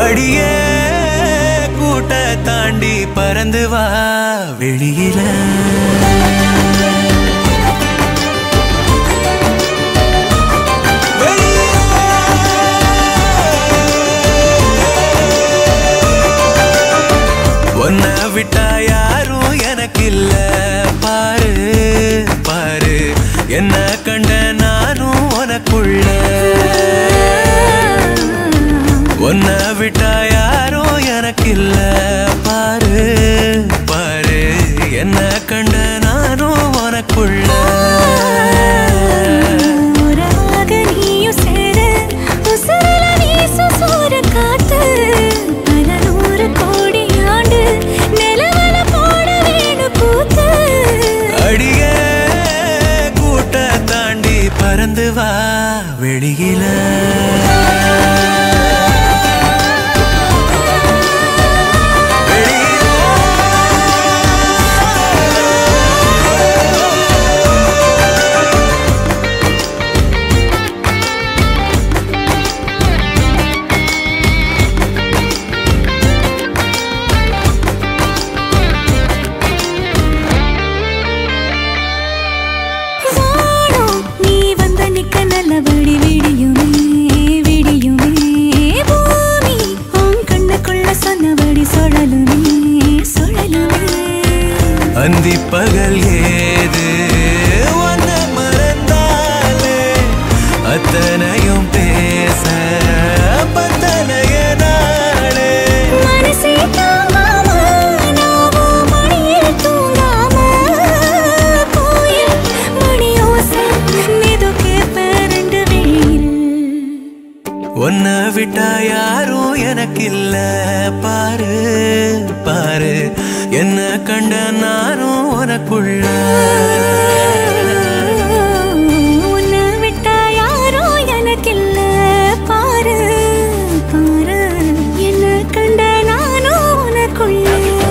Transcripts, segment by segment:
அடியே கூட்ட தாண்டி பறந்து வா வெளியில உன்னை விட்டா யாரும் எனக்கு இல்ல பாரு பாரு என்ன கண்ட நானும் உனக்குள்ள உன்னை விட்டா யாரும் எனக்கு இல்ல பாரு பாரு என்ன கண்ட நானும் உனக்குள்ள உறவாக நீயும் சேர, உசுருல வீசும் சூறக் காத்து. பல நூறு கோடி ஆண்டு நிலவுல போட வேணும் கூத்து. அடியே கூட்ட தாண்டி பறந்து வா வெளியில வானம் நீ வந்த நிக்க நல்லபடி விடியுமே, விடியுமே. பூமி உன் கண்ணுக்குள்ள சொன்னபடி சுழலுமே, சுழலுமே. அந்தி பகல் ஏது உன்ன மறந்தாலே அத்தனையும் பேச பத்தனைய நாளே மனசே தாங்காம, நாவும் மடியில் தூங்காம, கோயில் மணியோசை மெது கேட்ப ரெண்டு வெயில். உன்னை விட்டா யாரும் எனக்கு இல்ல பாரு பாரு என்ன கண்ட நானும் உனக்குள்ள உன்னை விட்டா யாரோ எனக்கில்ல பாரு பாரு என்ன கண்ட நானும் உனக்குள்ள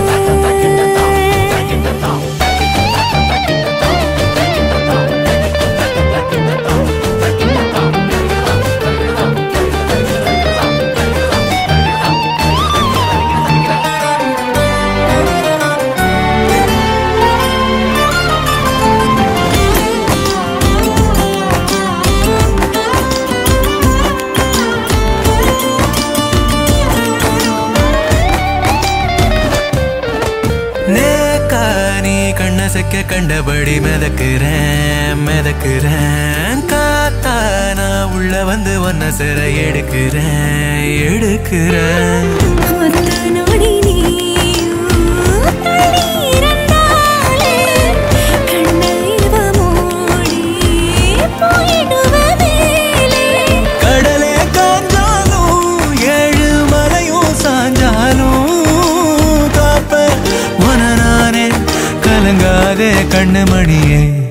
நேக்கா நீ கண்ண செக்க கண்டபடி மிதக்குறேன் மிதக்குறேன் காத்தா நான் உள்ள வந்து ஒன்ன சிற எடுக்கிறேன் எடுக்கிறேன் ஒத்த நொடி நீயும் தள்ளி இருந்தாலே கண்ணை இவ மூடி போயிடுவ மேலே கடலே காஞ்சாலும் ஏழு மலையும் சாஞ்சாலும் காப்ப உன நானே கலங்காதே கண்ணு மணியே